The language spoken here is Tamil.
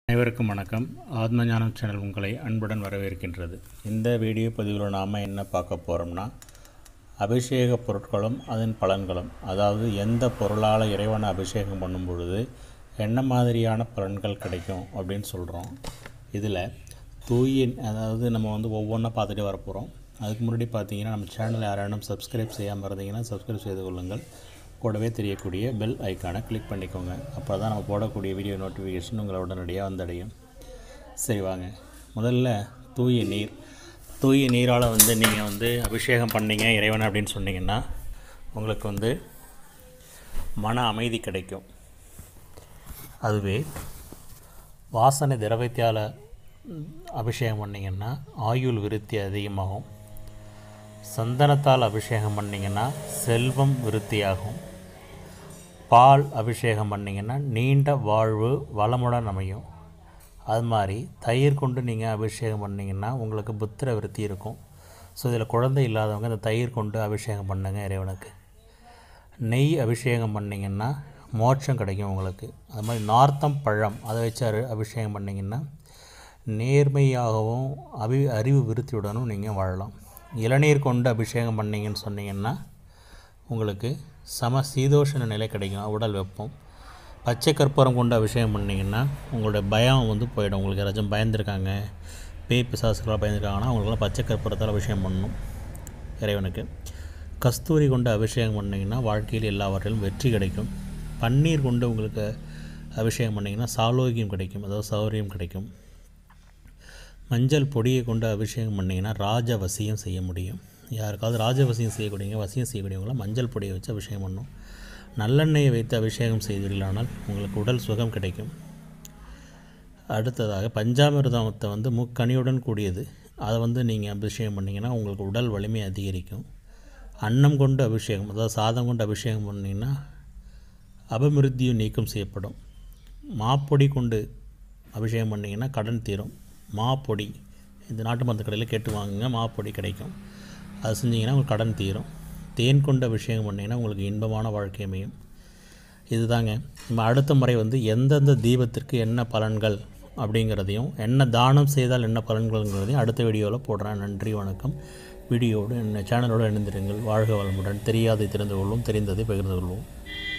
அனைவருக்கும் வணக்கம் ஆத்ம ஞானம் சேனல் உங்களை அன்புடன் வரவேற்கின்றது இந்த வீடியோ பதிவில் நாம் என்ன பார்க்க போகிறோம்னா அபிஷேக பொருட்களும் அதன் பலன்களும் அதாவது எந்த பொருளால் இறைவனை அபிஷேகம் பண்ணும் பொழுது என்ன மாதிரியான பலன்கள் கிடைக்கும் அப்படின்னு சொல்கிறோம் இதில் தூய அதாவது நம்ம வந்து ஒவ்வொன்றா பார்த்துட்டே வரப்போகிறோம் அதுக்கு முன்னாடி பார்த்தீங்கன்னா நம்ம சேனலை யாராலும் சப்ஸ்கிரைப் செய்யாமல் இருந்தீங்கன்னா சப்ஸ்கிரைப் செய்து கொள்ளுங்கள் கூடவே தெரியக்கூடிய பெல் ஐக்கானை கிளிக் பண்ணிக்கோங்க அப்போ தான் நம்ம போடக்கூடிய வீடியோ நோட்டிஃபிகேஷன் உங்களை உடனடியாக வந்தடையும் சரி வாங்க முதல்ல தூய நீர் தூய நீரால் வந்து நீங்கள் வந்து அபிஷேகம் பண்ணீங்க இறைவன் அப்படின்னு சொன்னீங்கன்னா உங்களுக்கு வந்து மன அமைதி கிடைக்கும் அதுவே வாசனை திரவியத்தால் அபிஷேகம் பண்ணிங்கன்னா ஆயுள் விருத்தி அதிகமாகும் சந்தனத்தால் அபிஷேகம் பண்ணிங்கன்னா செல்வம் விருத்தியாகும் பால் அபிஷேகம் பண்ணிங்கன்னா நீண்ட வாழ்வு வளமுடன் அமையும் அது மாதிரி தயிர் கொண்டு நீங்கள் அபிஷேகம் பண்ணிங்கன்னா உங்களுக்கு புத்திர விருத்தி இருக்கும் ஸோ இதில் குழந்தை இல்லாதவங்க இந்த தயிர் கொண்டு அபிஷேகம் பண்ணுங்க இறைவனுக்கு நெய் அபிஷேகம் பண்ணிங்கன்னா மோட்சம் கிடைக்கும் உங்களுக்கு அது மாதிரி நார்த்தம் பழம் அதை வச்சு அரு அபிஷேகம் பண்ணிங்கன்னா நேர்மையாகவும் அபி அறிவு விருத்தியுடனும் நீங்கள் வாழலாம் இளநீர் கொண்டு அபிஷேகம் பண்ணீங்கன்னு சொன்னீங்கன்னா உங்களுக்கு சம சீதோஷண நிலை கிடைக்கும் உடல் வெப்பம் பச்சை கற்பூரம் கொண்டு அபிஷேகம் பண்ணிங்கன்னா உங்களோட பயம் வந்து போயிடும் உங்களுக்கு யாராச்சும் பயந்துருக்காங்க பேய் பிசாசுக்கெல்லாம் பயந்துருக்காங்கன்னா அவங்களுக்குலாம் பச்சை கற்பூரத்தால் அபிஷேகம் பண்ணணும் இறைவனுக்கு கஸ்தூரி கொண்டு அபிஷேகம் பண்ணிங்கன்னா வாழ்க்கையில் எல்லாவற்றிலும் வெற்றி கிடைக்கும் பன்னீர் கொண்டு உங்களுக்கு அபிஷேகம் பண்ணிங்கன்னா சாலோக்கியம் கிடைக்கும் அதாவது சௌரியம் கிடைக்கும் மஞ்சள் பொடியை கொண்டு அபிஷேகம் பண்ணிங்கன்னா ராஜ வசியம் செய்ய முடியும் யாருக்காவது ராஜ வசியம் செய்யக்கூடியவங்க வசியம் செய்யக்கூடியவங்களாம் மஞ்சள் பொடியை வச்சு அபிஷேகம் பண்ணணும் நல்லெண்ணெயை வைத்து அபிஷேகம் செய்தீர்களானால் உங்களுக்கு உடல் சுகம் கிடைக்கும் அடுத்ததாக பஞ்சாமிர்தத்தை வந்து முக்கனியுடன் கூடியது அதை வந்து நீங்கள் அபிஷேகம் பண்ணிங்கன்னா உங்களுக்கு உடல் வலிமை அதிகரிக்கும் அன்னம் கொண்டு அபிஷேகம் அதாவது சாதம் கொண்டு அபிஷேகம் பண்ணிங்கன்னா அபமிருத்தியும் நீக்கம் செய்யப்படும் மாப்பொடி கொண்டு அபிஷேகம் பண்ணிங்கன்னா கடன் தீரும் மாப்பொடி இந்த நாட்டு மருந்து கடையில் கேட்டு வாங்குங்க மாப்பொடி கிடைக்கும் அது செஞ்சிங்கன்னா உங்களுக்கு கடன் தீரும் தேன் கொண்டு அபிஷேகம் பண்ணிங்கன்னா உங்களுக்கு இன்பமான வாழ்க்கை அமையும் இதுதாங்க நம்ம அடுத்த முறை வந்து எந்தெந்த தீபத்திற்கு என்ன பலன்கள் அப்படிங்கிறதையும் என்ன தானம் செய்தால் என்ன பலன்கள்ங்கிறதையும் அடுத்த வீடியோவில் போடுறேன் நன்றி வணக்கம் வீடியோடு என்ன சேனலோடு இணைந்திருங்கள் வாழ்க வளமுடன் தெரியாதை தெரிந்து கொள்வோம் தெரிந்ததை பகிர்ந்து கொள்வோம்